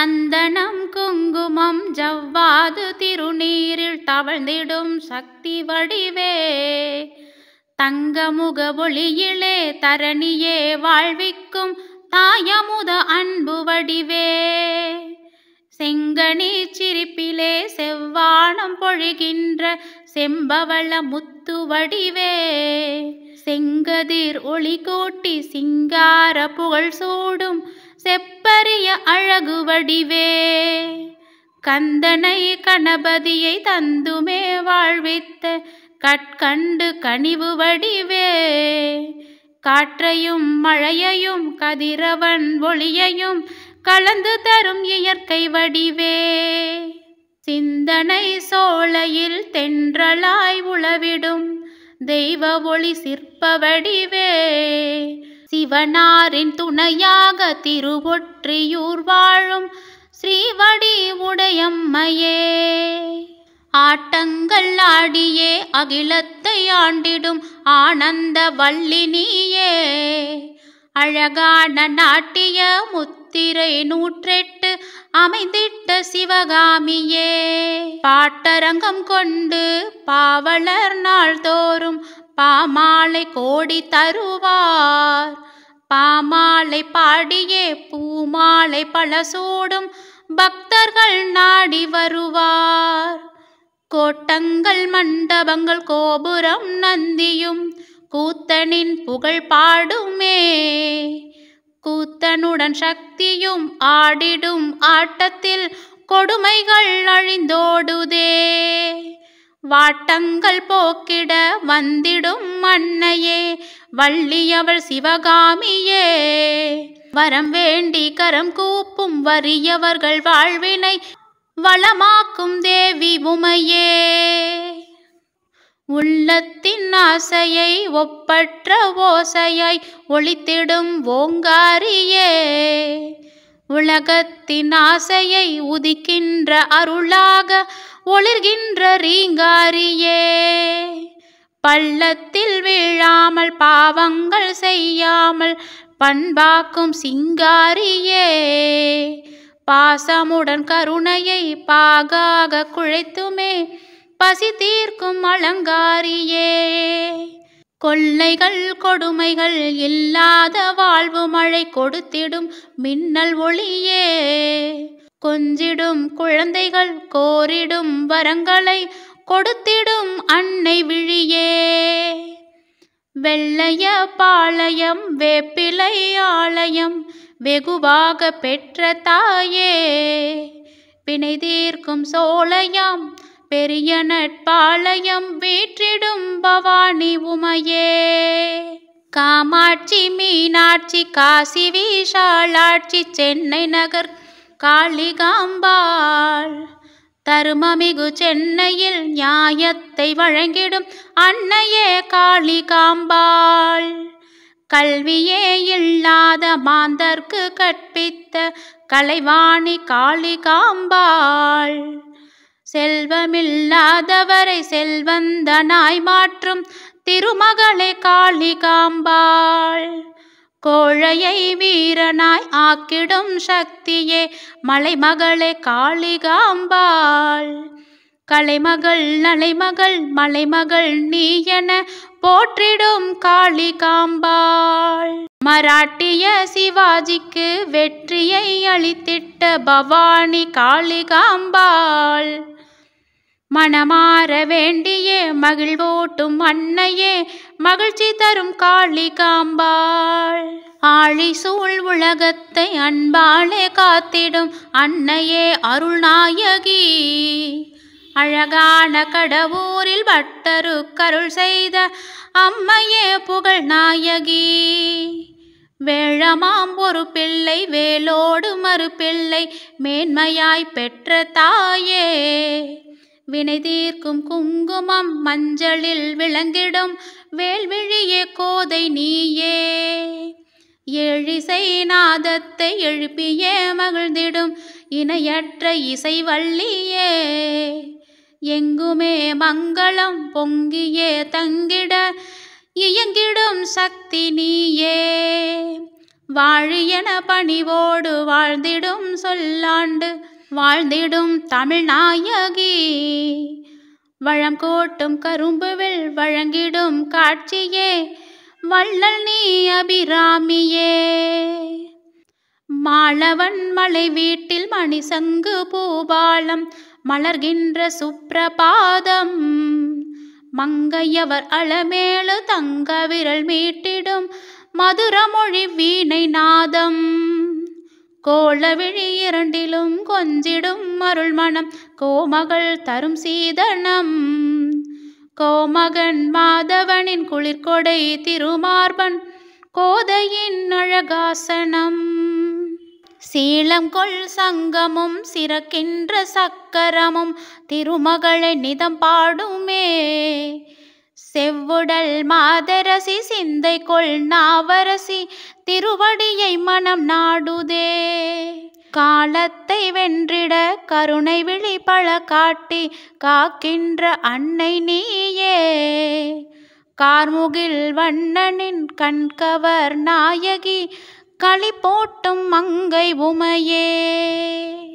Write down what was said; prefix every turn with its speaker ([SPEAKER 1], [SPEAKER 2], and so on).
[SPEAKER 1] சந்தனம் குங்குமம் ஜவ்வாது திருநீரில் தவழ்ந்திடும் சக்தி வடிவே தங்கமுக ஒளியிலே தரணியே வாழ்விக்கும் தாயமுத அன்பு வடிவே செங்கனி சிரிப்பிலே செவ்வானம் பொழிகின்ற செம்பவள முத்து வடிவே செங்கதிர் ஒளி கூட்டி சிங்கார புகழ் சூடும் செப்பரிய அழகு வடிவே கந்தனை கணபதியை தந்துமே வாழ்வித்த கட்கண்டு கனிவு வடிவே காற்றையும் மழையையும் கதிரவன் ஒளியையும் கலந்து தரும் இயற்கை வடிவே சிந்தனை சோலையில் தென்றலாய் உளவிடும் தெய்வ ஒளி சிற்ப வடிவே சிவனாரின் துணையாக திருவொற்றியூர் வாழும் ஸ்ரீவடி உடையம்மையே ஆட்டங்கள் ஆடியே அகிலத்தை ஆண்டிடும் ஆனந்த வள்ளி நீயே அழகான நாட்டிய முத்திரை நூற்றெட்டு அமைந்திட்ட சிவகாமியே பாட்டரங்கம் கொண்டு பாவலர் நாள்தோறும் பாமாலை கோடி தருவார் பாமாலை பாடியே பூமாலை பல சூடும் பக்தர்கள் நாடி வருவார் கோட்டங்கள் மண்டபங்கள் கோபுரம் நந்தியும் கூத்தனின் புகழ் பாடுமே கூத்தனுடன் சக்தியும் ஆடிடும் ஆட்டத்தில் கொடுமைகள் அழிந்தோடுதே வாட்டங்கள் போக்கிட வந்திடும் அன்னையே வள்ளியவள் சிவகாமியே வரம் வேண்டி கரம் கூப்பும் வறியவர்கள் வாழ்வினை வளமாக்கும் தேவி உமையே உள்ளத்தின் ஆசையை ஒப்பற்ற ஓசையாய் ஒளித்திடும் ஓங்காரியே உலகத்தின் ஆசையை உதிக்கின்ற அருளாக ஒளிர்கின்ற ரீங்காரியே பள்ளத்தில் வீழாமல் பாவங்கள் செய்யாமல் பண்பாக்கும் சிங்காரியே பாசமுடன் கருணையை பாகாக குழைத்துமே பசி தீர்க்கும் அலங்காரியே கொள்ளைகள் கொடுமைகள் இல்லாத வாழ்வு மழை கொடுத்திடும் மின்னல் ஒளியே கொஞ்சிடும் குழந்தைகள் கோரிடும் வரங்களை கொடுத்திடும் அன்னை விழியே வெள்ளைய பாளையம் வேப்பிலை ஆலயம் வெகுவாக பெற்ற தாயே பிணை தீர்க்கும் சோலையாம் பெரிய நட்பாளையம் வீற்றிடும் பவானி உமையே காமாட்சி மீனாட்சி காசி விஷாலாட்சி சென்னை நகர் காளிகாம்பாள் தருமமிகு சென்னையில் நியாயத்தை வழங்கிடும் அன்னையே காளிகாம்பாள் கல்வியே இல்லாத மாந்தர்க்கு கற்பித்த கலைவாணி காளிகாம்பாள் செல்வமில்லாதவரை செல்வந்தனாய் மாற்றும் திருமகளை காளிகாம்பாள் கோழையை வீரனாய் ஆக்கிடும் சக்தியே மலைமகளே காளிகாம்பாள் கலைமகள் நலைமகள் மலைமகள் நீ என போற்றிடும் காளிகாம்பாள் மராட்டிய சிவாஜிக்கு வெற்றியை அளித்திட்ட பவானி காளிகாம்பாள் மனமாற வேண்டியே மகிழ்வோட்டும் அன்னையே மகிழ்ச்சி தரும் காளிகாம்பாள் ஆழி சூழ் உலகத்தை அன்பாலே காத்திடும் அன்னையே அருள்நாயகி அழகான கடவுரில் பட்டரு கருள் செய்த அம்மையே புகழ் நாயகி வேழமாம் ஒரு பிள்ளை வேலோடு மறு பிள்ளை மேன்மையாய் பெற்ற தாயே வினை தீர்க்கும் குங்குமம் மஞ்சளில் விளங்கிடும் வேல்விழியே கோதை நீயே ஏழிசை நாதத்தை எழுப்பியே மகிழ்ந்திடும் இணையற்ற இசை வள்ளியே எங்குமே மங்களம் பொங்கியே தங்கிட இயங்கிடும் சக்தி நீயே வாழியன பணிவோடு வாழ்ந்திடும் சொல்லாண்டு வாழ்ந்திடும் தமிழ்நாயகி வளம் கோட்டும் கரும்புவில் வழங்கிடும் காட்சியே வள்ளல் நீ அபிராமியே மாளவன் மலை வீட்டில் மணிசங்கு பூபாலம் மலர்கின்ற சுப்பிரபாதம் மங்கையவர் அளமேளு தங்க விரல் மீட்டிடும் மதுரமொழி வீணை நாதம் கோலவிழி இரண்டிலும் கொஞ்சிடும் அருள்மணம் கோமகள் தரும் சீதனம் கோமகன் மாதவனின் குளிர்கொடை திருமார்பன் கோதையின் அழகாசனம் சீலம் கொள் சங்கமும் சிறக்கின்ற சக்கரமும் திருமகளை நிதம் பாடுமே செவ்வுடல் மாதரசி சிந்தை கொள் நாவரசி திருவடியை மனம் நாடுதே காலத்தை வென்றிட கருணை விழி பல காட்டி காக்கின்ற அன்னை நீயே கார்முகில் வண்ணனின் கண்கவர் நாயகி களி போட்டும் மங்கை உமையே